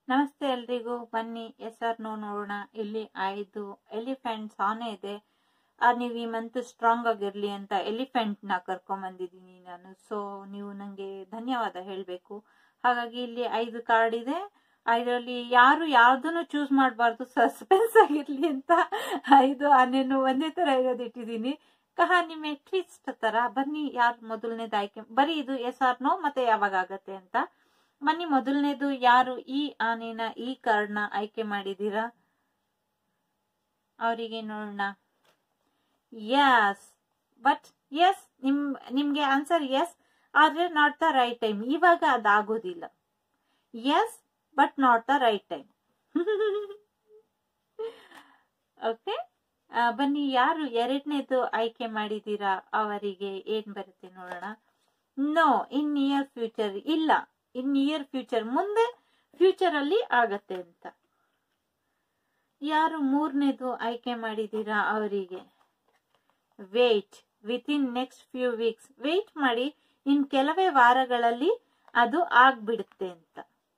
ನಮಸ್ತೆ ಎಲ್ರಿಗೂ ಬನ್ನಿ ಎಸ್ ಆರ್ ನೋ ನೋಡೋಣ ಇಲ್ಲಿ ಐದು ಎಲಿಫೆಂಟ್ಸ್ ಆನೆ ಇದೆ ಆ, ನೀವು ಈ ಮಂತ್ ಸ್ಟ್ರಾಂಗ್ ಆಗಿರ್ಲಿ ಅಂತ ಎಲಿಫೆಂಟ್ ನ ಕರ್ಕೊಂಡ್ ಬಂದಿದ್ದೀನಿ ನಾನು ಸೊ ನೀವು ನಂಗೆ ಧನ್ಯವಾದ ಹೇಳ್ಬೇಕು ಹಾಗಾಗಿ ಇಲ್ಲಿ ಐದು ಕಾರ್ಡ್ ಇದೆ ಇದರಲ್ಲಿ ಯಾರು ಯಾವ್ದನ್ನು ಚೂಸ್ ಮಾಡಬಾರ್ದು ಸಸ್ಪೆನ್ಸ್ ಆಗಿರ್ಲಿ ಅಂತ ಐದು ಆನೆನು ಒಂದೇ ತರ ಇರೋದು ಇಟ್ಟಿದ್ದೀನಿ ಕಹಾನಿ ಮೇ ಟ್ವಿಸ್ಟ್ ತರ ಬನ್ನಿ ಯಾರು ಮೊದಲನೇದು ಆಯ್ಕೆ ಬರೀ ಇದು ಎಸ್ ಆರ್ ನೋ ಮತ್ತೆ ಯಾವಾಗ ಆಗತ್ತೆ ಅಂತ ಬನ್ನಿ ಮೊದಲನೇದು ಯಾರು ಈ ಆನೆನ ಈ ಕಾರ್ಡ್ನ ಆಯ್ಕೆ ಮಾಡಿದೀರಾ ಅವರಿಗೆ ನೋಡೋಣ ಯಸ್ ಬಟ್ ಎಸ್ ನಿಮ್ ನಿಮ್ಗೆ ಆನ್ಸರ್ ಎಸ್ ಆದ್ರೆ ನಾಟ್ ದ ರೈಟ್ ಟೈಮ್ ಇವಾಗ ಅದಾಗೋದಿಲ್ಲ yes but not the right time okay ಬನ್ನಿ ಯಾರು ಎರಡನೇದು ಆಯ್ಕೆ ಮಾಡಿದೀರಾ ಅವರಿಗೆ ಏನ್ ಬರುತ್ತೆ ನೋಡೋಣ ನೋ ಇನ್ ನಿಯರ್ ಫ್ಯೂಚರ್ ಇಲ್ಲ ಇನ್ ನಿಯರ್ ಫ್ಯೂಚರ್ ಮುಂದೆ ಫ್ಯೂಚರ್ ಅಲ್ಲಿ ಆಗತ್ತೆ ಅಂತ ಯಾರು ಮೂರನೇದು ಆಯ್ಕೆ ಮಾಡಿದೀರಾ ಅವರಿಗೆ wait within next few weeks wait ಮಾಡಿ ಇನ್ ಕೆಲವೇ ವಾರಗಳಲ್ಲಿ ಅದು ಆಗ್ಬಿಡುತ್ತೆ ಅಂತ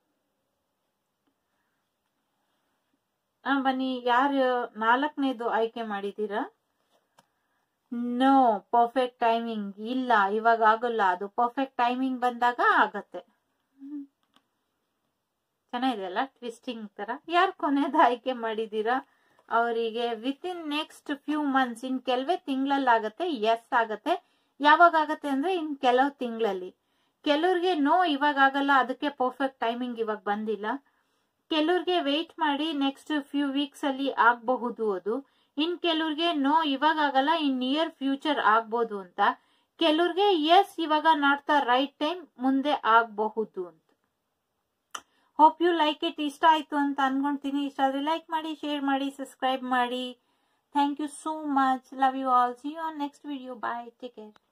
ಆ, ಬನ್ನಿ ಯಾರು ನಾಲ್ಕನೇದು ಆಯ್ಕೆ ಮಾಡಿದೀರಾ ನೋ ಪರ್ಫೆಕ್ಟ್ ಟೈಮಿಂಗ್ ಇಲ್ಲ ಇವಾಗ ಆಗಲ್ಲ ಅದು ಪರ್ಫೆಕ್ಟ್ ಟೈಮಿಂಗ್ ಬಂದಾಗ ಆಗತ್ತೆ ಹ್ಮ್. ಚೆನ್ನಾಗಿದೆ ಅಲ್ಲ ಟ್ವಿಸ್ಟಿಂಗ್ ತರ ಯಾರು ಕೊನೆಯದು ಆಯ್ಕೆ ಮಾಡಿದೀರಾ ಅವರಿಗೆ within next few months in ಕೆಲವೇ ತಿಂಗಳಲ್ಲಿ ಆಗತ್ತೆ ಎಸ್ ಆಗತ್ತೆ ಯಾವಾಗ ಆಗತ್ತೆ ಅಂದ್ರೆ ಇನ್ ಕೆಲವು ತಿಂಗಳಲ್ಲಿ ಕೆಲವ್ರಿಗೆ ನೋ ಇವಾಗ ಆಗಲ್ಲ ಅದಕ್ಕೆ ಪರ್ಫೆಕ್ಟ್ ಟೈಮಿಂಗ್ ಇವಾಗ ಬಂದಿಲ್ಲ ಕೆಲವ್ರಿಗೆ ವೆಯ್ಟ್ ಮಾಡಿ ನೆಕ್ಸ್ಟ್ ಫ್ಯೂ ವೀಕ್ಸ್ ಅಲ್ಲಿ ಆಗಬಹುದು ಅದು ಇನ್ ಕೆಲವ್ರಿಗೆ ನೋ ಇವಾಗ ಆಗಲ್ಲ ಇನ್ ನಿಯರ್ ಫ್ಯೂಚರ್ ಆಗ್ಬೋದು ಅಂತ ಕೆಲವ್ರಿಗೆ ಎಸ್ ಇವಾಗ ನಾಟ್ ದ ರೈಟ್ ಟೈಮ್ ಮುಂದೆ ಆಗಬಹುದು ಅಂತ ಹೋಪ್ ಯು ಲೈಕ್ ಇಟ್ ಇಷ್ಟ ಆಯ್ತು ಅಂತ ಅನ್ಕೊಂತೀನಿ ಇಷ್ಟ ಆದ್ರೆ ಲೈಕ್ ಮಾಡಿ ಶೇರ್ ಮಾಡಿ ಸಬ್ಸ್ಕ್ರೈಬ್ ಮಾಡಿ thank you so much love you all see you on next video bye take care